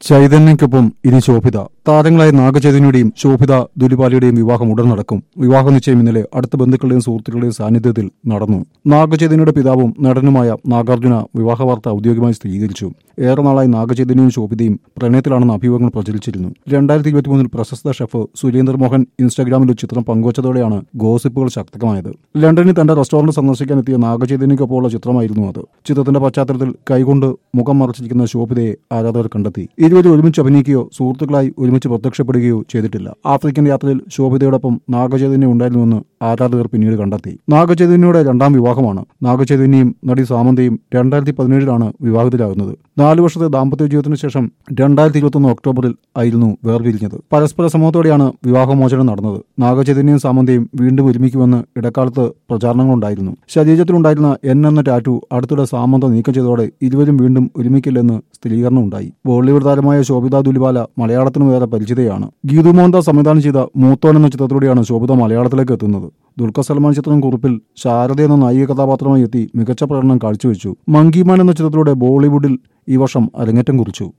ചൈതന്യക്കൊപ്പം ഇനി ശോഭിത താരങ്ങളായ നാഗചൈതന്യയുടെയും ശോഭിത ദുലിപാലിയുടെയും വിവാഹം ഉടൻ നടക്കും വിവാഹ നിശ്ചയം ഇന്നലെ അടുത്ത ബന്ധുക്കളുടെയും സുഹൃത്തുക്കളുടെയും സാന്നിധ്യത്തിൽ നടന്നു നാഗചൈതന്യയുടെ പിതാവും നടനുമായ നാഗാർജുന വിവാഹ വാർത്ത ഔദ്യോഗികമായി സ്ഥിരീകരിച്ചു ഏറെ നാളായി നാഗചൈതന്യവും ശോഭിതയും പ്രണയത്തിലാണെന്ന് അഭിയോഗങ്ങൾ പ്രചരിച്ചിരുന്നു രണ്ടായിരത്തി ഇരുപത്തിമൂന്നിൽ പ്രശസ്ത ഷെഫ് സുരേന്ദ്ര മോഹൻ ഇൻസ്റ്റാഗ്രാമിൽ ഒരു ചിത്രം പങ്കുവച്ചതോടെയാണ് ഗോസിപ്പുകൾ ശക്തമായത് ലണ്ടനിൽ തന്റെ റെസ്റ്റോറന്റ് സന്ദർശിക്കാൻ എത്തിയ നാഗചൈതന്യക്കൊപ്പമുള്ള ചിത്രമായിരുന്നു അത് ചിത്രത്തിന്റെ പശ്ചാത്തലത്തിൽ കൈകൊണ്ട് മുഖം മറച്ചിരിക്കുന്ന ശോഭിതയെ ആരാധകർ കണ്ടെത്തി ഇരുവരും ഒരുമിച്ച് അഭിനയിക്കുകയോ സുഹൃത്തുക്കളായി ഒരുമിച്ച് പ്രത്യക്ഷപ്പെടുകയോ ചെയ്തിട്ടില്ല ആഫ്രിക്കൻ യാത്രയിൽ ശോഭിതയോടൊപ്പം നാഗചൈതന്യം ഉണ്ടായിരുന്നുവെന്ന് ആരാധകർ പിന്നീട് കണ്ടെത്തി നാഗചൈതന്യയുടെ രണ്ടാം വിവാഹമാണ് നാഗചൈതന്യയും നടി സാമന്തയും രണ്ടായിരത്തി പതിനേഴിലാണ് വിവാഹിതരാകുന്നത് നാലു വർഷത്തെ ദാമ്പത്യ ജീവിതത്തിന് ശേഷം രണ്ടായിരത്തി ഇരുപത്തൊന്ന് ഒക്ടോബറിൽ ആയിരുന്നു വേർപിരിഞ്ഞത് പരസ്പര സമ്മതത്തോടെയാണ് വിവാഹമോചനം നടന്നത് നാഗചൈതന്യയും സാമന്തയും വീണ്ടും ഒരുമിക്കുമെന്ന് ഇടക്കാലത്ത് പ്രചാരണങ്ങളുണ്ടായിരുന്നു ശരീരത്തിലുണ്ടായിരുന്ന എൻ എന്ന ടാറ്റു അടുത്തിടെ സാമന്ത നീക്കം ചെയ്തതോടെ ഇരുവരും വീണ്ടും ഒരുമിക്കില്ലെന്ന് സ്ഥിരീകരണം ഉണ്ടായി ബോളിവുഡ് താരമായ ശോഭിത ദുലിബാല മലയാളത്തിനും ഏറെ പരിചിതയാണ് ഗീതു മോഹൻദാസ് സംവിധാനം ചെയ്ത മൂത്തോൻ എന്ന ചിത്രത്തിലൂടെയാണ് ശോഭിത മലയാളത്തിലേക്ക് എത്തുന്നത് ദുൽഖർ സൽമാൻ ചിത്രം കുറിപ്പിൽ ശാരദ എന്ന നായിക കഥാപാത്രമായി എത്തി മികച്ച പ്രകടനം കാഴ്ചവെച്ചു മങ്കിമാൻ എന്ന ചിത്രത്തിലൂടെ ബോളിവുഡിൽ ഈ വർഷം അരങ്ങേറ്റം കുറിച്ചു